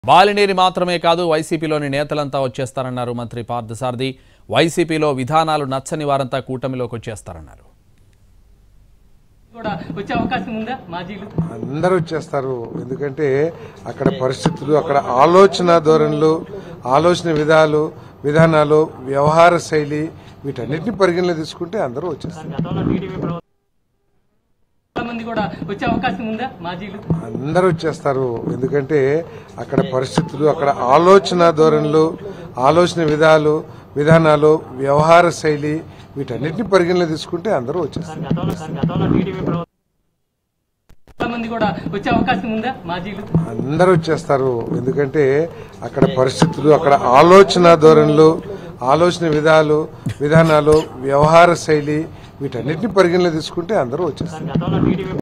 బాలినేని మాత్రమే కాదు వైసీపీలోని నేతలంతా వచ్చేస్తారన్నారు మంత్రి పార్థసారథి వైసీపీలో విధానాలు నచ్చని వారంతా కూటమిలోకి వచ్చేస్తారన్నారు కూడా వచ్చే అవకాశం ఉందా మాజీలు అందరూ వచ్చేస్తారు ఎందుకంటే అక్కడ పరిస్థితులు అక్కడ ఆలోచన ధోరణులు ఆలోచన విధాలు విధానాలు వ్యవహార శైలి వీటన్నిటిని పరిగణలో తీసుకుంటే అందరూ వచ్చేస్తారు గతంలో టీడీపీ ప్రభుత్వం చాలా మంది కూడా వచ్చే అవకాశం ఉందా మాజీలు అందరూ వచ్చేస్తారు ఎందుకంటే అక్కడ పరిస్థితులు అక్కడ ఆలోచన ధోరణులు ఆలోచన విధాలు విధానాలు వ్యవహార శైలి వీటన్నిటిని పరిగణలో తీసుకుంటే అందరూ వచ్చేస్తారు గతంలో గతంలో టీడీపీ ప్రభుత్వం చాలా మంది కూడా వచ్చే అవకాశం ఉందా మాజీలు అందరూ వచ్చేస్తారు ఎందుకంటే అక్కడ పరిస్థితులు అక్కడ ఆలోచన ధోరణులు ఆలోచన విధాలు విధానాలు వ్యవహార శైలి వీటన్నిటిని పరిగణలో తీసుకుంటే అందరూ వచ్చేస్తారు గతంలో టీడీపీ